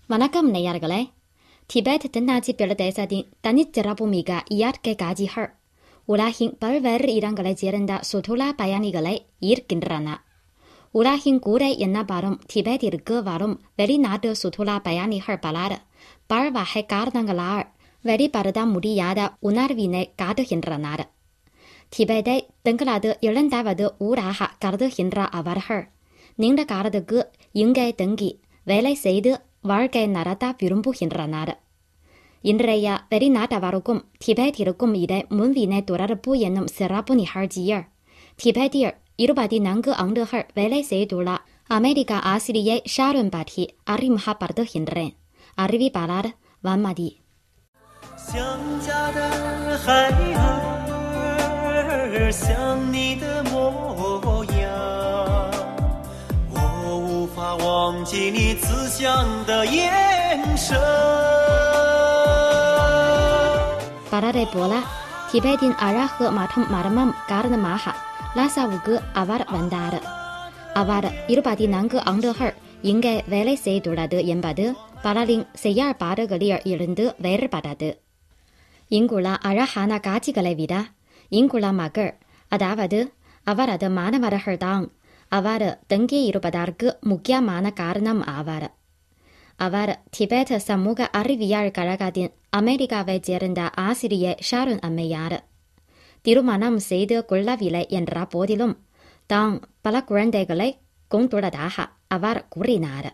வணக்கம் நேயர்களே டிபெட் தென்னாட்சி பிரதேசத்தின் தனிச்சிறப்புமிக்க இயற்கை காட்சிகள் உலகின் பல்வேறு இடங்களைச் சேர்ந்த சுற்றுலா பயணிகளை ஈர்க்கின்றன உலகின் கூரை எனப்படும் டிபெட்டிற்கு வரும் வெளிநாட்டு சுற்றுலா பயணிகள் பலர் பல்வகை காரணங்களால் வெளிப்படுத்த முடியாத உணர்வினை காட்டுகின்றனர் டிபெட்டை தங்களது இரண்டாவது ஊராக கருதுகின்ற அவர்கள் நீண்ட காலத்துக்கு இங்கே தங்கி வேலை செய்து வாழ்க்கை நடத்த விரும்புகின்றனர் இன்றைய வெளிநாட்டவருக்கும் டிபெட்டிற்கும் இடை முன்வினை தொடர்பு என்னும் சிறப்பு நிகழ்ச்சியில் டிபெட்டில் இருபத்தி நான்கு ஆண்டுகள் வேலை செய்துள்ள அமெரிக்க ஆசிரியை ஷாருன் பற்றி அறிமுகப்படுத்துகின்றேன் அறிவிப்பாளர் வன்மதி 想家的孩儿，想你的模样，我无法忘记你慈祥的眼神。 பலரைப் போல டிபெட்டின் அழகு மற்றும் மர்மம் காரணமாக லாசாவுக்கு அவர் வந்தார் அவர் இருபத்தி நான்கு ஆண்டுகள் இங்கே வேலை செய்துள்ளது என்பது பலரின் செயல்பாடுகளில் இருந்து வேறுபட்டது இங்குள்ள அழகான காட்சிகளை விட இங்குள்ள மக்கள் அதாவது அவரது மாணவர்கள்தான் அவர் தங்கியிருப்பதற்கு முக்கியமான காரணம் ஆவார் அவர் டிபெட் சமூக அறிவியல் கழகத்தின் அமெரிக்காவைச் சேர்ந்த ஆசிரியை ஷாருன் அம்மையார் திருமணம் செய்து கொள்ளவில்லை என்ற போதிலும் தாம் பல குழந்தைகளை கொண்டுள்ளதாக அவர் கூறினார்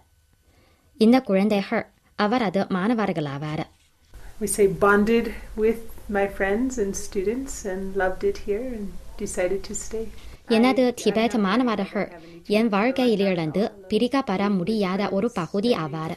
இந்த குழந்தைகள் அவரது மாணவர்களாவார் we say bonded with my friends and students and loved it here and decided to stay. எனது டிபெட் மாணவர்கள் என் வாழ்க்கையிலிருந்து பிரிக்கப்பட முடியாத ஒரு பகுதி ஆவார்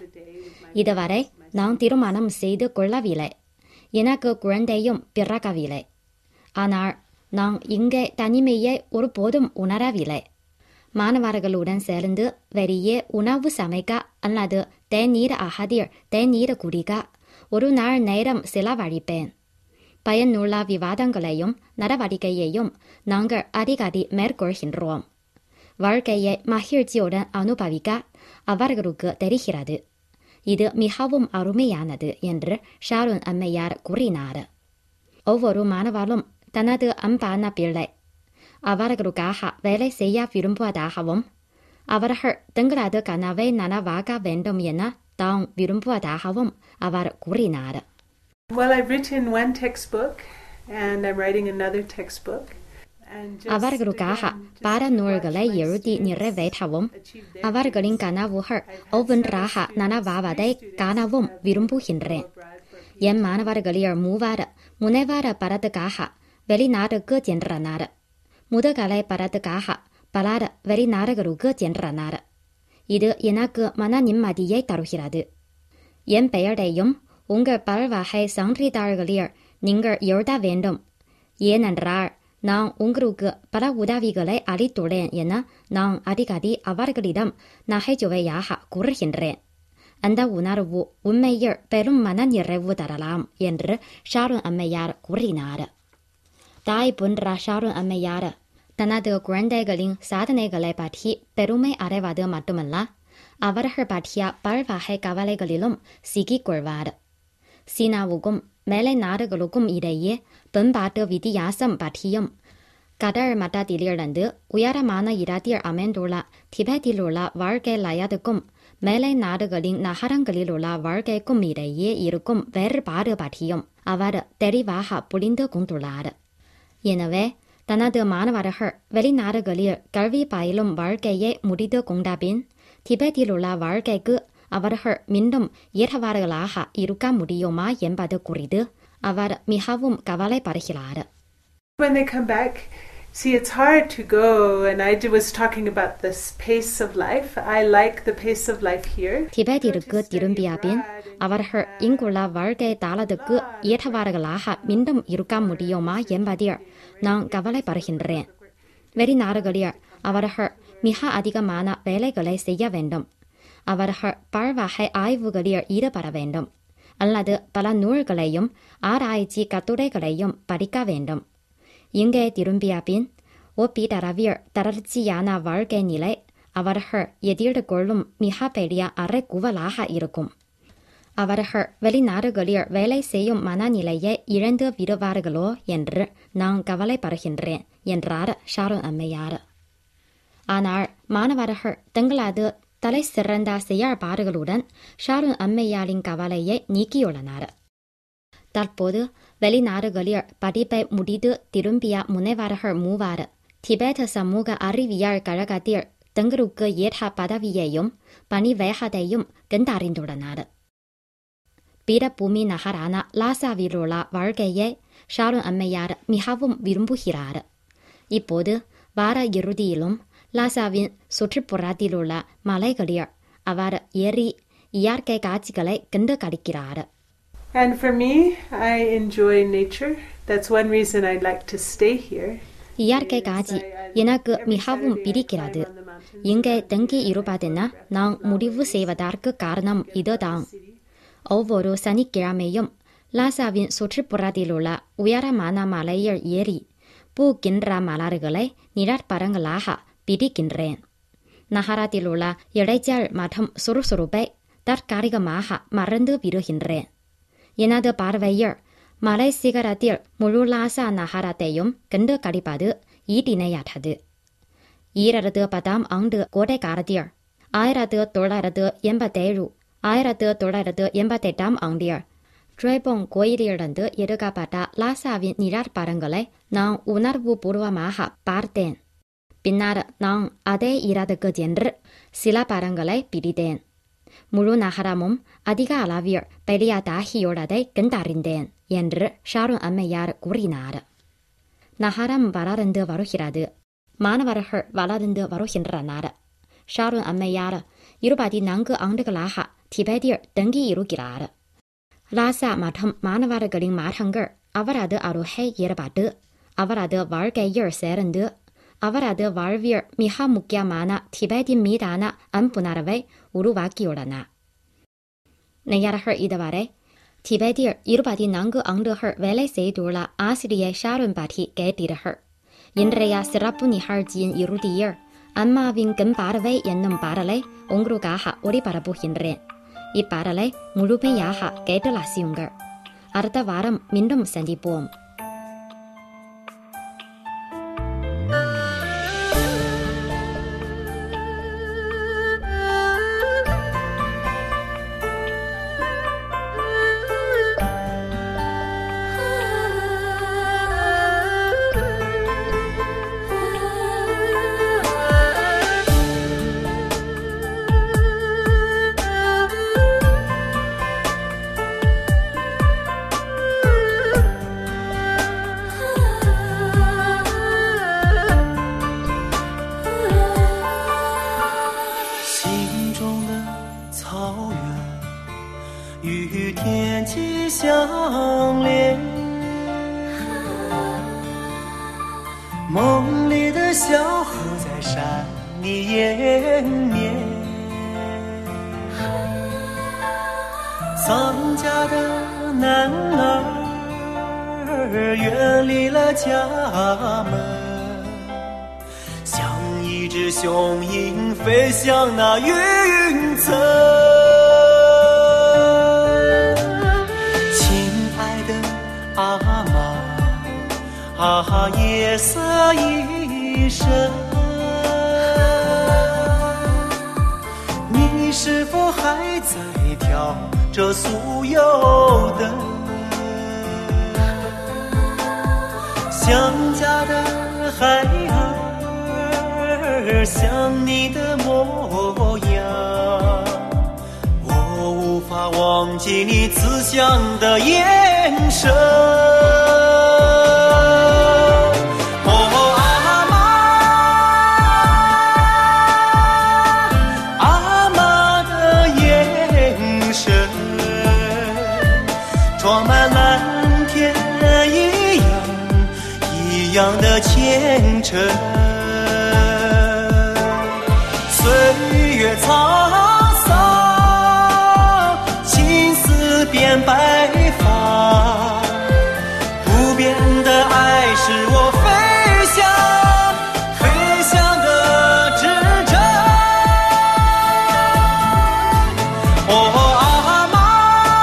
இதுவரை நான் திருமணம் செய்து கொள்ளவில்லை எனக்கு குழந்தையும் பிறக்கவில்லை ஆனால் நான் இங்கே தனிமையை ஒருபோதும் உணரவில்லை மாணவர்களுடன் சேர்ந்து வெளியே உணவு சமைக்க அல்லது தேநீர் அகதில் தேநீர் குடிக்க ஒரு நாள் நேரம் செலவழிப்பேன் பயனுள்ள விவாதங்களையும் நடவடிக்கையையும் நாங்கள் அடிக்கடி மேற்கொள்கின்றோம் வாழ்க்கையை மகிழ்ச்சியுடன் அனுபவிக்க அவர்களுக்கு தெரிகிறது இது மிகவும் அருமையானது என்று ஷாருன் அம்மையார் கூறினார் ஒவ்வொரு மாணவரும் தனது அன்பான பிள்ளை அவர்களுக்காக வேலை செய்ய விரும்புவதாகவும் அவர்கள் தங்களது கனவை நனவாக வேண்டும் என தாம் விரும்புவதாகவும் அவர் கூறினார் Well, I've written one textbook and I'm writing another textbook. And just அவர்களுக்காக again, just பல to நூல்களை watch my எழுதி students நிறைவேற்றவும் achieve their அவர்களின் dreams. கனவுகள் I've had ஒவ்வொன்றாக several students, நனவாவதை three students காணவும் have விரும்புகின்றேன் go abroad for என் மாணவர்களில் மூவர் முனைவர் படத்துக்காக வெளிநாட்டுக்கு சென்றனர் முதுகலை படத்துக்காக பலர் வெளிநாடுகளுக்கு சென்றனர் இது எனக்கு மன நிம்மதியை தருகிறது என் பெயரையும் உங்கள் பல்வகை சான்றிதழ்களில் நீங்கள் எழுத வேண்டும் ஏனென்றால் நான் உங்களுக்கு பல உதவிகளை அளித்துள்ளேன் என நான் அடிக்கடி அவர்களிடம் நகைச்சுவையாக கூறுகின்றேன் அந்த உணர்வு உண்மையில் பெரும் மன நிறைவு தரலாம் என்று ஷாருன் அம்மையார் கூறினார் தாய் போன்ற ஷாருன் அம்மையார் தனது குழந்தைகளின் சாதனைகளை பற்றி பெருமை அடைவது மட்டுமல்ல அவர்கள் பற்றிய பல்வகை கவலைகளிலும் சிக்கிக்கொள்வார் சீனாவுக்கும் மேலை நாடுகளுக்கும் இடையே பண்பாட்டு வித்தியாசம் பற்றியும் கடல் மட்டத்திலிருந்து உயரமான இடத்தில் அமைந்துள்ள திபெத்தில் உள்ள வாழ்க்கை லயத்துக்கும் மேலை நாடுகளின் நகரங்களில் உள்ள வாழ்க்கைக்கும் இடையே இருக்கும் வேறுபாடு பற்றியும் அவர் தெளிவாக புரிந்து கொண்டுள்ளார் எனவே தனது மாணவர்கள் வெளிநாடுகளில் கல்வி பயிலும் வாழ்க்கையை முடித்து கொண்ட பின் திபெத்தில் உள்ள வாழ்க்கைக்கு அவர்கள் மீண்டும் ஏற்றவாறுகளாக இருக்க முடியுமா என்பது குறித்து அவர் மிகவும் கவலைப்படுகிறார் When they come back, see, it's hard to go. And I d- was talking about this pace of life. I like the pace of life here. திபெத்திற்கு திரும்பிய பின் அவர்கள் இங்குள்ள வாழ்க்கை தாளத்துக்கு ஏற்றவாறுகளாக மீண்டும் இருக்க முடியுமா என்பதில் நான் கவலைப்படுகின்றேன் வெளிநாடுகளில் அவர்கள் மிக அதிகமான வேலைகளை செய்ய வேண்டும் அவர்கள் பல்வகை ஆய்வுகளில் ஈடுபட வேண்டும் அல்லது பல நூல்களையும் ஆராய்ச்சி கட்டுரைகளையும் படிக்க வேண்டும் இங்கே திரும்பிய பின் ஒப்பீட்டளவில் தளர்ச்சியான வாழ்க்கை நிலை அவர்கள் எதிர்கொள்ளும் மிகப்பெரிய அறைகூவலாக இருக்கும் அவர்கள் வெளிநாடுகளில் வேலை செய்யும் மனநிலையை இழந்து விடுவார்களோ என்று நான் கவலைப்படுகின்றேன் என்றார் ஷாரோன் அம்மையார் ஆனால் மாணவர்கள் தங்களது தலை சிறந்த செயல்பாடுகளுடன் ஷாரோன் அம்மையாரின் கவலையை நீக்கியுள்ளனர் தற்போது வெளிநாடுகளில் படிப்பை முடித்து திரும்பிய முனைவர்கள் மூவர் திபெத் சமூக அறிவியல் கழகத்தில் தங்களுக்கு ஏற்ற பதவியையும் பணி வேகத்தையும் கண்டறிந்துள்ளனர் பீடபூமி நகரான லாசாவிலுள்ள வாழ்க்கையை ஷாரோன் அம்மையார் மிகவும் விரும்புகிறார் இப்போது வார இறுதியிலும் லாசாவின் சுற்றுப்புறத்திலுள்ள மலைகளில் அவர் ஏறி இயற்கை காட்சிகளை கண்டு கடிக்கிறார் And for me, I enjoy nature. That's one reason I'd like to stay here. இயற்கை காட்சி எனக்கு மிகவும் பிடிக்கிறது இங்கே தங்கி இருப்பதென நான் முடிவு செய்வதற்கு காரணம் இதுதான் ஒவ்வொரு சனிக்கிழமையும் லாசாவின் சுற்றுப்புறத்திலுள்ள உயரமான மலையில் ஏறி பூக்கின்ற மலர்களை நிழற்பரங்களாக பிடிக்கின்றேன் நகரத்திலுள்ள இடைச்சல் மற்றும் சுறுசுறுப்பை தற்காலிகமாக மறந்து விடுகின்றேன் எனது பார்வையில் மலை சிகரத்தில் முழு லாசா நகரத்தையும் கண்டு கடிப்பது ஈட்டிணையற்றது ஈரது பத்தாம் ஆண்டு கோடை காலத்தில் ஆயிரத்து தொள்ளாயிரத்து எண்பத்தேழு ஆயிரத்து தொள்ளாயிரத்து எண்பத்தெட்டாம் ஆண்டில் ட்ரைபோங் கோயிலிலிருந்து எடுக்கப்பட்ட லாசாவின் நிழற்படங்களை நான் உணர்வு பூர்வமாக பார்த்தேன் பின்னர் நான் அதே இடத்துக்கு சென்று சில படங்களை பிடித்தேன் முழு நகரமும் அதிக அளவில் பெரியாதாகியுள்ளதை கண்டறிந்தேன் என்று ஷாரோன் அம்மையார் கூறினார் நகரம் வளர்ந்து வருகிறது மாணவர்கள் வளர்ந்து வருகின்றனர் ஷாரோன் அம்மையார் இருபத்தி நான்கு ஆண்டுகளாக திபெத்தில் தங்கி இருக்கிறார் லாசா மற்றும் மாணவர்களின் மாற்றங்கள் அவரது அருகே ஏற்பட்டு அவரது வாழ்க்கையில் சேர்ந்து அவரது வாழ்வில் மிக முக்கியமான திபெத்தின் மீதான அன்புணர்வை உருவாக்கியுள்ளன நேயர்கள் இதுவரை திபெத்தில் இருபத்தி நான்கு ஆண்டுகள் வேலை செய்துள்ள ஆசிரியர் ஷாரோன் பற்றி கேட்டீர்கள் இன்றைய சிறப்பு நிகழ்ச்சியின் இறுதியில் அம்மாவின் கண் பார்வை என்னும் பாடலை உங்களுக்காக ஒளிபரப்புகின்றேன் இப்பாடலை முழுமையாக கேட்டு ரசியுங்கள் அடுத்த வாரம் மீண்டும் சந்திப்போம் 心中的草原与天际相连，梦里的小河在山里延绵，丧家的男儿远离了家门。像一只雄鹰飞向那云层。亲爱的阿妈，啊，夜色已深，你是否还在挑着酥油灯？想家的孩儿，想你的模样，我无法忘记你慈祥的眼神。哦，阿妈，阿妈的眼神，装满蓝天一样一样的虔诚。岁月沧桑，青丝变白发，不变的爱是我飞翔，飞翔的指针。哦，阿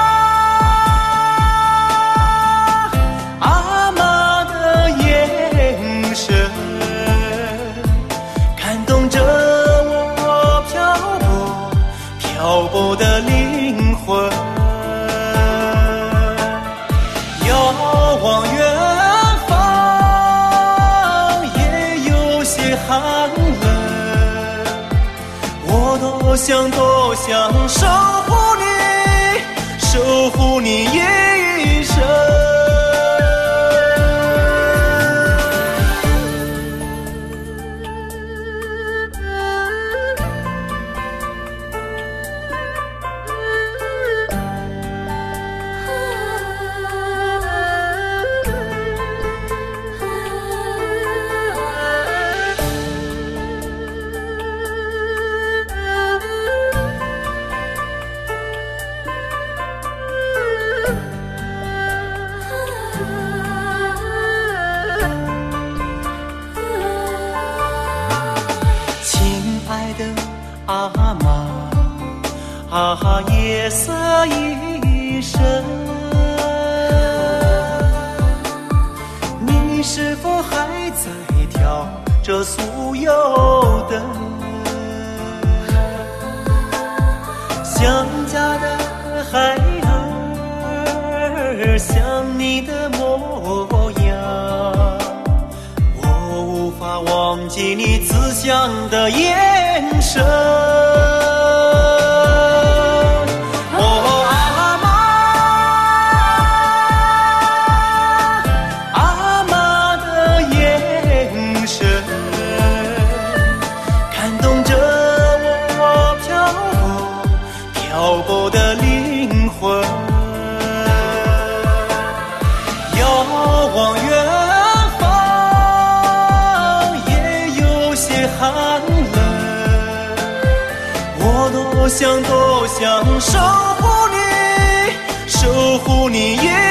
想多想守护你，守护你一生。亲爱的阿妈，啊，夜色已深，你是否还在挑着酥油灯？想家的孩儿，想你的模样。我无法忘记你慈祥的眼神。哦，阿妈，阿妈的眼神，感动着我漂泊漂泊的灵魂。遥望远方，也有些寒冷。我多想多想守护你，守护你也